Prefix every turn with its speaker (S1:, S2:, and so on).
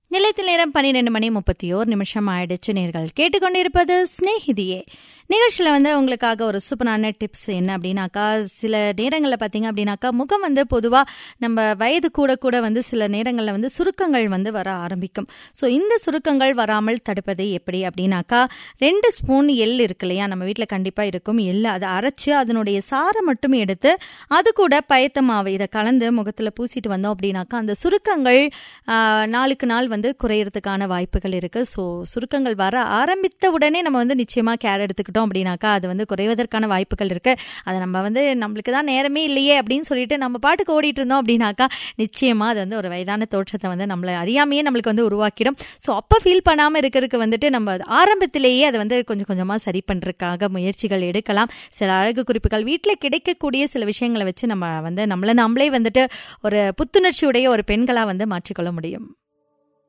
S1: நிலையத்தில் நேரம் பன்னிரெண்டு மணி முப்பத்தி ஓர் நிமிஷம் ஆயிடுச்சு நேர்கள் கேட்டுக்கொண்டிருப்பது ஸ்னேகிதியே நிகழ்ச்சியில் வந்து உங்களுக்காக ஒரு சூப்பரான டிப்ஸ் என்ன அப்படின்னாக்கா சில நேரங்களில் பார்த்தீங்க அப்படின்னாக்கா முகம் வந்து பொதுவாக நம்ம வயது கூட கூட வந்து சில நேரங்களில் வந்து சுருக்கங்கள் வந்து வர ஆரம்பிக்கும் ஸோ இந்த சுருக்கங்கள் வராமல் தடுப்பது எப்படி அப்படின்னாக்கா ரெண்டு ஸ்பூன் எள் இருக்கு இல்லையா நம்ம வீட்டில் கண்டிப்பாக இருக்கும் எள் அதை அரைச்சு அதனுடைய சாரை மட்டும் எடுத்து அது கூட பயத்த மாவு இதை கலந்து முகத்தில் பூசிட்டு வந்தோம் அப்படின்னாக்கா அந்த சுருக்கங்கள் ஆ, நாளுக்கு நாள் வந்து குறையறதுக்கான வாய்ப்புகள் இருக்கு ஸோ சுருக்கங்கள் வர ஆரம்பித்த உடனே நம்ம வந்து நிச்சயமா கேர் எடுத்துக்கிட்டோம் அப்படின்னாக்கா அது வந்து குறைவதற்கான வாய்ப்புகள் இருக்கு அதை நம்ம வந்து நம்மளுக்கு தான் நேரமே இல்லையே அப்படின்னு சொல்லிட்டு நம்ம பாட்டுக்கு ஓடிட்டு இருந்தோம் அப்படின்னாக்கா நிச்சயமா அது வந்து ஒரு வயதான தோற்றத்தை வந்து நம்மளை அறியாமையே நம்மளுக்கு வந்து உருவாக்கிடும் ஸோ அப்போ ஃபீல் பண்ணாமல் இருக்கிறதுக்கு வந்துட்டு நம்ம ஆரம்பத்திலேயே அதை வந்து கொஞ்சம் கொஞ்சமாக சரி பண்ணுறதுக்காக முயற்சிகள் எடுக்கலாம் சில அழகு குறிப்புகள் வீட்டில் கிடைக்கக்கூடிய சில விஷயங்களை வச்சு நம்ம வந்து நம்மளை நம்மளே வந்துட்டு ஒரு புத்துணர்ச்சியுடைய ஒரு பெண்களாக வந்து மாற்றிக்கொள்ள முடியும்